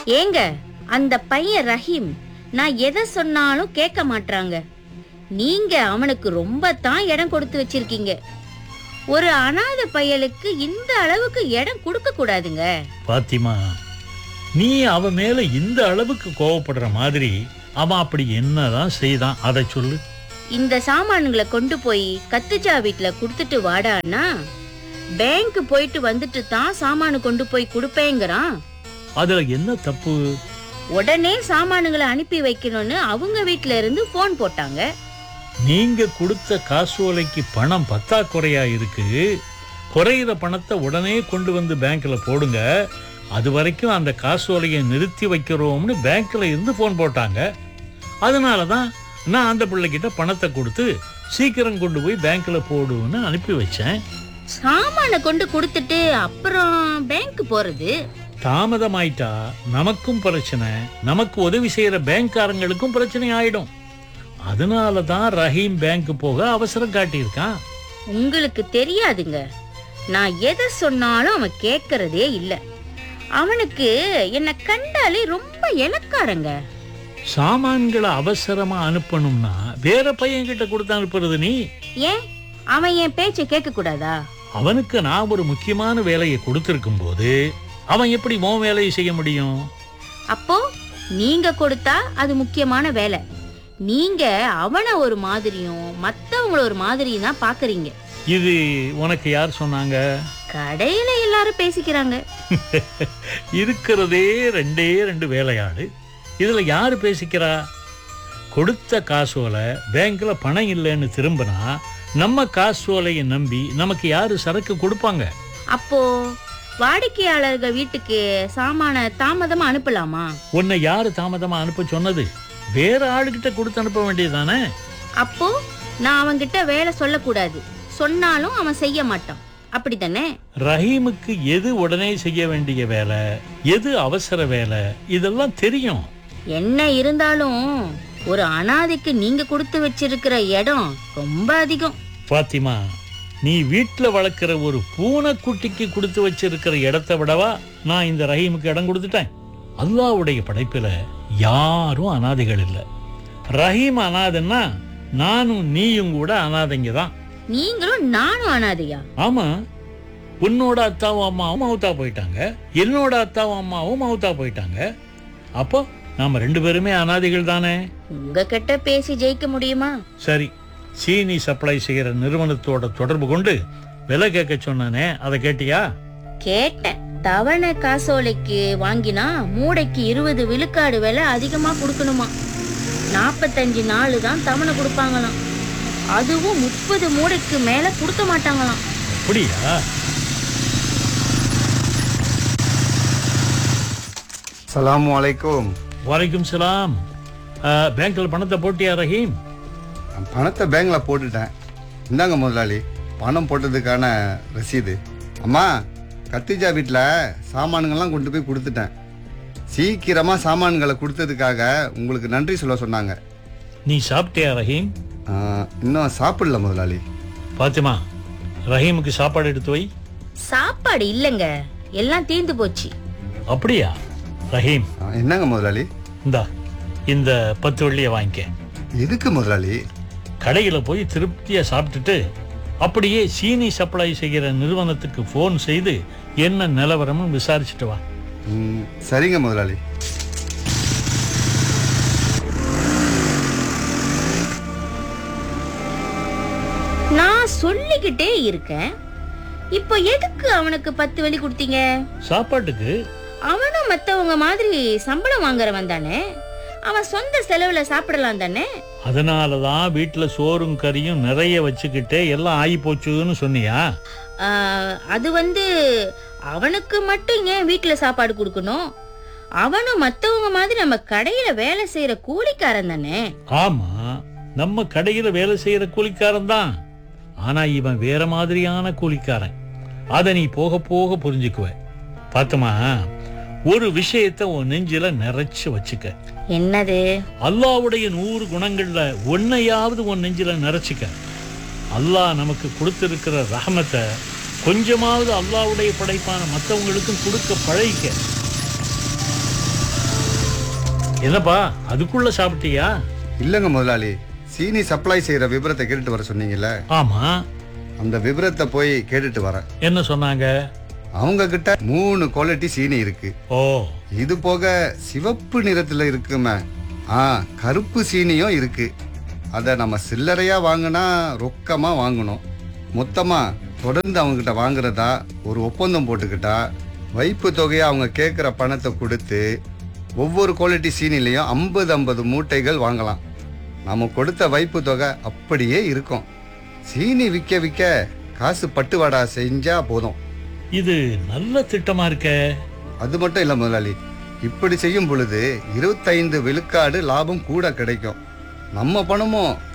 ஏங்க அந்த பையன் ரஹீம் நான் எதை சொன்னாலும் கேட்க மாட்றாங்க நீங்க அவனுக்கு ரொம்ப தான் இடம் கொடுத்து வச்சிருக்கீங்க ஒரு அனாதை பயலுக்கு இந்த அளவுக்கு இடம் கொடுக்க கூடாதுங்க பாத்திமா நீ அவன் மேல இந்த அளவுக்கு கோவப்படுற மாதிரி அவன் அப்படி என்னதான் செய்தான் அதை சொல்லு இந்த சாமான்களை கொண்டு போய் கத்துஜா வீட்ல கொடுத்துட்டு வாடான்னா பேங்க் போயிட்டு வந்துட்டு தான் சாமானு கொண்டு போய் கொடுப்பேங்கிறான் அதுல என்ன தப்பு உடனே சாமானுங்களை அனுப்பி வைக்கணும்னு அவங்க வீட்ல இருந்து போன் போட்டாங்க நீங்க கொடுத்த காசோலைக்கு பணம் பத்தாக்குறையா இருக்கு குறையிற பணத்தை உடனே கொண்டு வந்து பேங்க்ல போடுங்க அது வரைக்கும் அந்த காசோலையை நிறுத்தி வைக்கிறோம்னு பேங்க்ல இருந்து போன் போட்டாங்க அதனால தான் நான் அந்த பிள்ளைகிட்ட பணத்தை கொடுத்து சீக்கிரம் கொண்டு போய் பேங்க்ல போடுன்னு அனுப்பி வச்சேன் சாமான கொண்டு கொடுத்துட்டு அப்புறம் பேங்க் போறது தாமதமாயிட்டா நமக்கும் பிரச்சனை நமக்கு உதவி செய்யற பேங்க்காரங்களுக்கும் பிரச்சனை ஆயிடும் அதனால தான் ரஹீம் பேங்க் போக அவசரம் காட்டியிருக்கான் உங்களுக்கு தெரியாதுங்க நான் எதை சொன்னாலும் அவன் கேட்கறதே இல்ல அவனுக்கு என்ன கண்டாலே ரொம்ப இலக்காரங்க சாமான்களை அவசரமா அனுப்பணும்னா வேற பையன் கிட்ட கொடுத்து அனுப்புறது நீ ஏன் அவன் என் பேச்சை கேட்க கூடாதா அவனுக்கு நான் ஒரு முக்கியமான வேலையை கொடுத்திருக்கும் போது அவன் எப்படி உன் வேலையை செய்ய முடியும் அப்போ நீங்க கொடுத்தா அது முக்கியமான வேலை நீங்க அவனை ஒரு மாதிரியும் மத்தவங்கள ஒரு மாதிரியும் தான் பாக்குறீங்க இது உனக்கு யார் சொன்னாங்க கடையில எல்லாரும் பேசிக்கிறாங்க இருக்கிறதே ரெண்டே ரெண்டு வேலையாடு இதுல யாரு பேசிக்கிறா கொடுத்த காசோலை பேங்க்ல பணம் இல்லைன்னு திரும்பினா நம்ம காசோலையை நம்பி நமக்கு யாரு சரக்கு கொடுப்பாங்க அப்போ வாடிக்கையாளர்கள் வீட்டுக்கு சாமான தாமதமா அனுப்பலாமா உன்னை யாரு தாமதமா அனுப்ப சொன்னது வேற ஆளுகிட்ட கொடுத்து அனுப்ப வேண்டியதுதானே அப்போ நான் அவன்கிட்ட வேலை சொல்லக்கூடாது சொன்னாலும் அவன் செய்ய மாட்டான் அப்படித்தானே ரஹீமுக்கு எது உடனே செய்ய வேண்டிய வேலை எது அவசர வேலை இதெல்லாம் தெரியும் என்ன இருந்தாலும் ஒரு அனாதைக்கு நீங்க கொடுத்து வச்சிருக்கிற இடம் ரொம்ப அதிகம் பாத்திமா நீ வீட்ல வளர்க்குற ஒரு பூனைக்குட்டிக்கு கொடுத்து வச்சிருக்கிற இடத்தை விடவா நான் இந்த ரஹீமுக்கு இடம் கொடுத்துட்டேன் அல்லாவுடைய படைப்புல யாரும் அனாதைகள் இல்லை ரஹீம் அனாதைன்னா நானும் நீயும் கூட அனாதைங்க தான் நீங்களும் நானும் அனாதையா ஆமா உன்னோட அத்தாவும் அம்மாவும் மவுத்தா போயிட்டாங்க என்னோட அத்தாவும் அம்மாவும் மவுத்தா போயிட்டாங்க அப்போ நாம ரெண்டு பேருமே அனாதைகள் தானே உங்ககிட்ட பேசி ஜெயிக்க முடியுமா சரி சீனி சப்ளை செய்யற நிறுவனத்தோட தொடர்பு கொண்டு விலை கேட்க சொன்னானே அதை கேட்டியா கேட்டேன் தவணை காசோலைக்கு வாங்கினா மூடைக்கு இருபது விழுக்காடு விலை அதிகமா கொடுக்கணுமா நாற்பத்தஞ்சு நாள் தான் தவணை கொடுப்பாங்களாம் அதுவும் முப்பது மூடைக்கு மேல கொடுக்க மாட்டாங்களாம் அப்படியா சலாம் அலைக்கும் வலைக்கும் சலாம் அஹ், பேங்க்ல பணத்தை போட்டியா ரஹீம் பணத்தை பேங்க்ல போட்டுட்டேன் இந்தாங்க முதலாளி பணம் போட்டதுக்கான ரசீது அம்மா கத்திஜா வீட்டில் சாமானுங்கள்லாம் கொண்டு போய் கொடுத்துட்டேன் சீக்கிரமாக சாமான்களை கொடுத்ததுக்காக உங்களுக்கு நன்றி சொல்ல சொன்னாங்க நீ சாப்பிட்டியா ரஹீம் ஆ, இன்னும் சாப்பிடல முதலாளி பாத்திமா ரஹீமுக்கு சாப்பாடு எடுத்து வை சாப்பாடு இல்லைங்க எல்லாம் தீர்ந்து போச்சு அப்படியா ரஹீம் ஆ, என்னங்க முதலாளி இந்தா இந்த பத்து வெள்ளியை வாங்கிக்க எதுக்கு முதலாளி கடையில போய் திருப்தியா சாப்பிட்டுட்டு அப்படியே சீனி சப்ளை செய்கிற நிறுவனத்துக்கு ஃபோன் செய்து என்ன நிலவரம்னு விசாரிச்சுட்டு வா ம், சரிங்க முதலாளி நான் சொல்லிக்கிட்டே இருக்கேன் இப்போ எதுக்கு அவனுக்கு பத்து வழி கொடுத்தீங்க சாப்பாட்டுக்கு அவனும் மத்தவங்க மாதிரி சம்பளம் வாங்குறவன் தானே அவன் சொந்த செலவுல சாப்பிடலாம் தானே அதனால தான் வீட்டில் சோறும் கறியும் நிறைய வச்சுக்கிட்டே எல்லாம் ஆகி போச்சுன்னு சொன்னியா ஆஹ், அது வந்து அவனுக்கு மட்டும் ஏன் வீட்டுல சாப்பாடு கொடுக்கணும் அவனும் மத்தவங்க மாதிரி நம்ம கடையில வேலை செய்யற கூலிக்காரன் தானே ஆமா நம்ம கடையில வேலை செய்யற கூலிக்காரன் தான் ஆனா இவன் வேற மாதிரியான கூலிக்காரன் அதை நீ போக போக புரிஞ்சுக்குவ பாத்துமா ஒரு விஷயத்த உன் நெஞ்சில நிறைச்சு வச்சுக்க என்னது அல்லாவுடைய நூறு குணங்கள்ல ஒன்னையாவது உன் நெஞ்சில நிறைச்சிக்க அல்லாஹ் நமக்கு கொடுத்திருக்கிற ரஹமத்தை கொஞ்சமாவது அல்லாவுடைய படைப்பான மற்றவங்களுக்கும் கொடுக்க பழகிக்க என்னப்பா அதுக்குள்ள சாப்பிட்டியா இல்லைங்க முதலாளி சீனி சப்ளை செய்யற விபரத்தை கேட்டுட்டு வர சொன்னீங்கல்ல ஆமா அந்த விபரத்தை போய் கேட்டுட்டு வரேன் என்ன சொன்னாங்க அவங்க கிட்ட மூணு குவாலிட்டி சீனி இருக்கு ஓ இது போக சிவப்பு நிறத்துல இருக்குமே ஆ கருப்பு சீனியும் இருக்கு அதை நம்ம சில்லறையா வாங்கினா ரொக்கமா வாங்கணும் மொத்தமா தொடர்ந்து அவங்க கிட்ட வாங்குறதா ஒரு ஒப்பந்தம் போட்டுக்கிட்டா வைப்பு தொகையை அவங்க கேட்குற பணத்தை கொடுத்து ஒவ்வொரு குவாலிட்டி சீனிலையும் ஐம்பது ஐம்பது மூட்டைகள் வாங்கலாம் நம்ம கொடுத்த வைப்பு தொகை அப்படியே இருக்கும் சீனி விற்க விற்க காசு பட்டுவாடா செஞ்சா போதும் இது நல்ல திட்டமா இருக்கே அது மட்டும் இல்ல முதலாளி இப்படி செய்யும் பொழுது இருபத்தைந்து விழுக்காடு லாபம் கூட கிடைக்கும் நம்ம பணமும்